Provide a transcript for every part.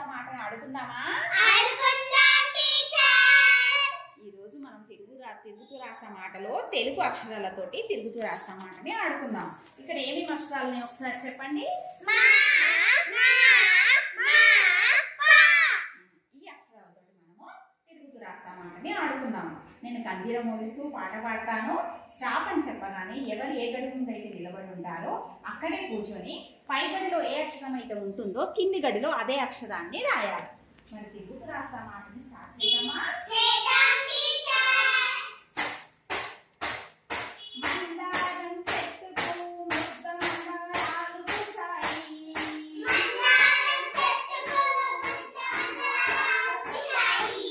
రాస్తా మాటని ఆడుకుందామా ఆడుకుందాం టీచర్ ఈ రోజు మనం తెలుగు రా తిరుగుతూ రాస్తా మాటలో తెలుగు అక్షరాలతోటి తిరుగుతూ రాస్తా మాటని ఆడుకుందాం ఇక్కడ ఏమేమి అక్షరాలని ఒకసారి చెప్పండి మా మా మా పా ఈ అక్షరాలతోటి మనము తిరుగుతూ రాస్తా మాటని ఆడుకుందాం నేను కంజీర మోగిస్తూ పాట పాడతాను స్టాప్ అని చెప్పగానే ఎవరు ఏ గడి ముందు అయితే నిలబడి ఉంటారో అక్కడే కూర్చొని పై గడిలో ఏ అక్షరం అయితే ఉంటుందో కింది గడిలో అదే అక్షరాన్ని రాయాలి మరి తిరుగుతూ రాస్తా మాటని స్టార్ట్ చేద్దామా చేద్దాం టీచర్ మందారం చెట్టుకు ముద్దమందారాలు పూసాయి. మందారం చెట్టుకు ముద్దమందారాలు పూసాయి.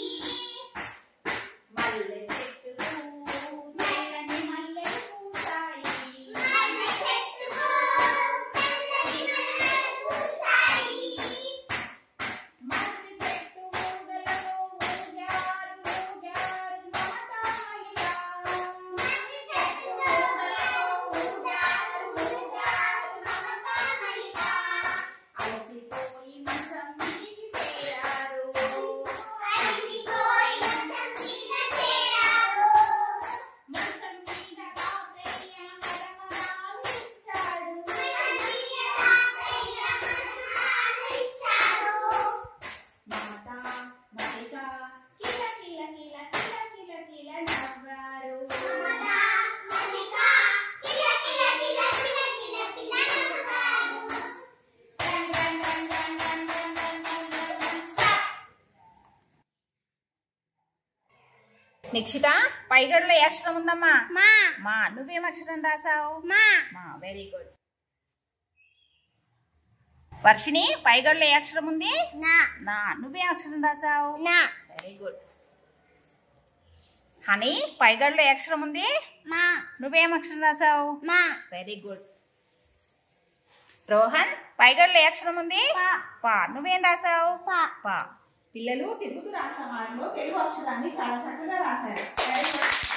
మల్లె చెట్టుకు తెల్లని మల్లెలు పూసాయి. మల్లె చెట్టుకు తెల్లని మల్లెలు పూసాయి. మర్రి చెట్టు ఊగలలో ఊగారు, ఊగారు మమతామణిగా. మర్రి చెట్టు ఊగలలో ఊగారు, ఊగారు మమతామణిగా. అలసిపోయి మంచం మీదికి చేరారు. అలసిపోయి మంచం మీద చేరారు. మంచం మీద తాతయ్య మరమరాలు ఇచ్చాడు. మంచం మీద తాతయ్య మరమరాలు ఇచ్చాడు. మమత మరిక కిల కిల కిల కిల కిల కిల నవ్వారు. మమత, మల్లిక, కిల కిల కిల కిల కిల కిల నవ్వారు. Run run run run run run run run run run stop. Nikshita పైగడులో ఏ అక్షరం ఉందమ్మా మా మా నువ్వేం అక్షరం రాసావు మా మా వెరీ గుడ్ వర్షిని పైగడులో ఏ అక్షరం ఉంది నా నా నువ్వే అక్షరం రాసావు నా వెరీ గుడ్ హనీ పైగడులో ఏ అక్షరం ఉంది మా నువ్వేం అక్షరం రాసావు మా వెరీ గుడ్ రోహన్ పైగడులో ఏ అక్షరం ఉంది పా. పా నువ్వేం రాసావు పా పా పిల్లలు తిరుగుతూ రాసే వాళ్ళలో తెలుగు అక్షరాన్ని చాలా చక్కగా రాశారు వెరీ గుడ్